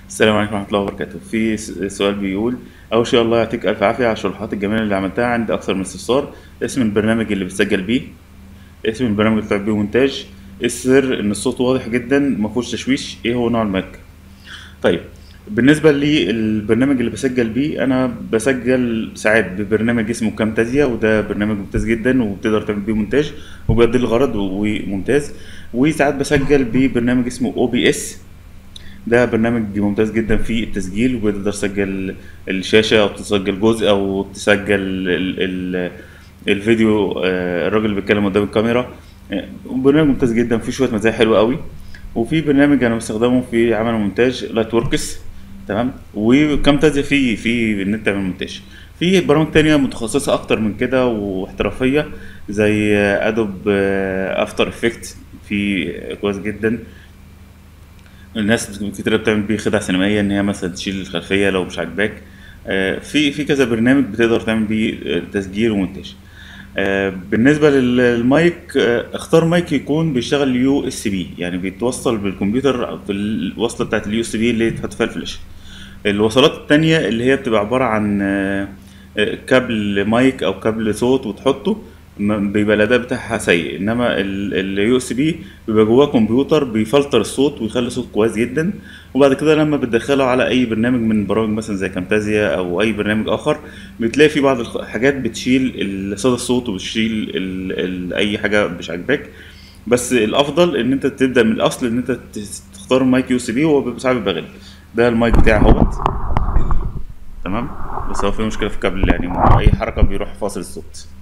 السلام عليكم ورحمة الله وبركاته في س- سؤال بيقول أول شيء الله يعطيك ألف عافية على الشروحات الجميلة اللي عملتها عندي أكثر من استفسار اسم البرنامج اللي بتسجل بيه اسم البرنامج اللي بتعمل بيه مونتاج إيه السر إن الصوت واضح جدا مفهوش تشويش إيه هو نوع المايك طيب بالنسبة للبرنامج اللي بسجل بيه أنا بسجل ساعات ببرنامج اسمه كامتازيا وده برنامج ممتاز جدا وبتقدر تعمل بيه مونتاج وبيقضي الغرض وممتاز وساعات بسجل ببرنامج اسمه او بي اس ده برنامج ممتاز جدا في التسجيل وبتقدر تسجل الشاشة أو تسجل جزء أو تسجل ال ال الفيديو آه، الراجل اللي بيتكلم قدام الكاميرا آه، برنامج ممتاز جدا فيه شوية مزايا حلوة قوي وفي برنامج أنا بستخدمه في عمل مونتاج لايت وركس تمام وكامتازيا فيه في إن أنت تعمل مونتاج في برامج تانية متخصصة أكتر من كده واحترافية زي أدوب أفتر إفكت في كويس جدا الناس كتير بتعمل بيه خدع سينمائيه ان هي مثلا تشيل الخلفيه لو مش عاجباك آه، في في كذا برنامج بتقدر تعمل بيه آه، تسجيل ومونتاج آه، بالنسبه لل- للمايك آه، اختار مايك يكون بيشتغل يو اس بي يعني بيتوصل بالكمبيوتر في الوصله بتاعت اليو اس بي اللي تحط فيها الفلاشه الوصلات التانية اللي هي بتبقى عبارة عن آه، آه، كابل مايك أو كابل صوت وتحطه م- بيبقى الأداء بتاعها سيء إنما اليو اس بي بيبقى جواه كمبيوتر بيفلتر الصوت ويخلي الصوت كويس جدا وبعد كده لما بتدخله على أي برنامج من برامج مثلا زي كامتازيا أو أي برنامج آخر بتلاقي في بعض الحاجات بتشيل ال- صدى الصوت وبتشيل ال ال أي حاجة مش عاجباك بس الافضل ان انت تبدا من الاصل ان انت ت- تختار مايك يو اس بي وهو بيبقى ساعات بيبقى غالي ده المايك بتاعي اهوت تمام بس هو في مشكله في الكابل يعني اي حركه بيروح فاصل الصوت